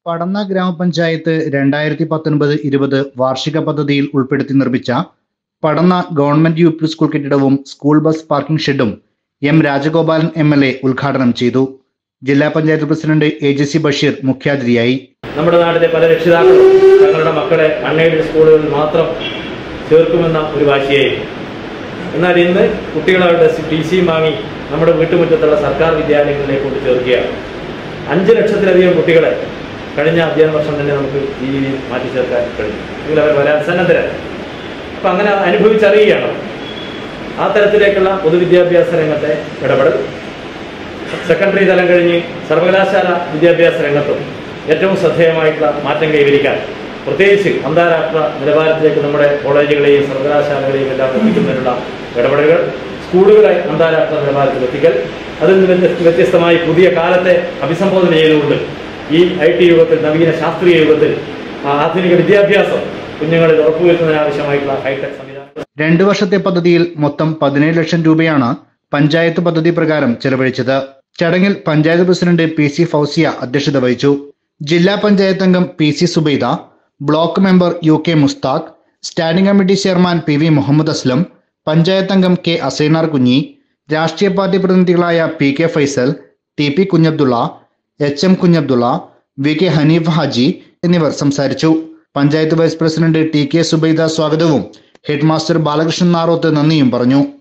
പടന്ന ഗ്രാമപഞ്ചായത്ത് രണ്ടായിരത്തി പത്തൊൻപത് ഇരുപത് വാർഷിക പദ്ധതിയിൽ ഉൾപ്പെടുത്തി നിർമ്മിച്ച Padanna government U P school കെട്ടിടവും സ്കൂൾ ബസ് പാർക്കിംഗ് ഷെഡും M Rajagopalan M L A ഉദ്ഘാടനം ചെയ്തു ജില്ലാ panchayat president A J C Basheer മുഖ്യാതിഥിയായി നമ്മുടെ നാട്ടിലെ പല രക്ഷിതാക്കളും തങ്ങളുടെ മക്കളെ അൺഎയ്ഡഡ് സ്കൂളുകളിൽ മാത്രം ചേർക്കുമെന്ന ഒരു വാശിയായിരുന്നു എന്നാൽ ഇന്ന് കുട്ടികൾ അവരുടെ ടി സിയും വാങ്ങി നമ്മുടെ വീട്ടുമുറ്റത്തുള്ള സർക്കാർ വിദ്യാലയങ്ങളിലേക്ക് കൊണ്ട് ചേർക്കുകയാണ് അഞ്ച് ലക്ഷത്തിലധികം കുട്ടികളെ കഴിഞ്ഞ അധ്യയന വർഷം തന്നെ നമുക്ക് ഈ രീതിയിൽ മാറ്റി ചേർക്കാൻ കഴിഞ്ഞു എങ്കിൽ അവർ വരാൻ സന്നദ്ധരായി അപ്പം അങ്ങനെ അനുഭവിച്ചറിയുകയാണ് ആ തരത്തിലേക്കുള്ള പൊതുവിദ്യാഭ്യാസ രംഗത്തെ ഇടപെടൽ സെക്കൻഡറി തലം കഴിഞ്ഞ് സർവകലാശാല വിദ്യാഭ്യാസ രംഗത്തും ഏറ്റവും ശ്രദ്ധേയമായിട്ടുള്ള മാറ്റം കൈവരിക്കാൻ പ്രത്യേകിച്ച് അന്താരാഷ്ട്ര നിലവാരത്തിലേക്ക് നമ്മുടെ കോളേജുകളെയും സർവകലാശാലകളെയും എല്ലാം എത്തിക്കുന്നതിനുള്ള ഇടപെടലുകൾ സ്കൂളുകളെ അന്താരാഷ്ട്ര നിലവാരത്തിൽ എത്തിക്കൽ അതിൽ നിന്ന് വ്യത്യസ്ത- വ്യത്യസ്തമായി പുതിയ കാലത്തെ അഭിസംബോധന ചെയ്തുകൊണ്ട് ഈ ഐ ടി യുഗത്തിൽ നവീന ശാസ്ത്രീയ യുഗത്തിൽ ആ ആധുനിക വിദ്യാഭ്യാസം കുഞ്ഞുങ്ങളിൽ ഉറപ്പുവരുത്തുന്നതിനാവശ്യമായിട്ടുള്ള ഹൈടെക് സംവിധാനം രണ്ടു വർഷത്തെ പദ്ധതിയിൽ മൊത്തം പതിനേഴ് ലക്ഷം രൂപയാണ് പഞ്ചായത്ത് പദ്ധതി പ്രകാരം ചെലവഴിച്ചത് ചടങ്ങിൽ panchayat president P C Fousiya അധ്യക്ഷത വഹിച്ചു ജില്ലാ പഞ്ചായത്ത് അംഗം P C Subaida block member U K Musthaq standing committee chairman P V Muhammad Aslam panchayat അംഗം കെ അസൈനാർ കുഞ്ഞി രാഷ്ട്രീയ പാർട്ടി പ്രതിനിധികളായ P K Faisal T P Kunhabdulla H M Kunhabdulla V K Haneef Haji എന്നിവർ സംസാരിച്ചു panchayat vice president T K Subaida സ്വാഗതവും ഹെഡ്മാസ്റ്റർ ബാലകൃഷ്ണൻ നാറോത്ത് നന്ദിയും പറഞ്ഞു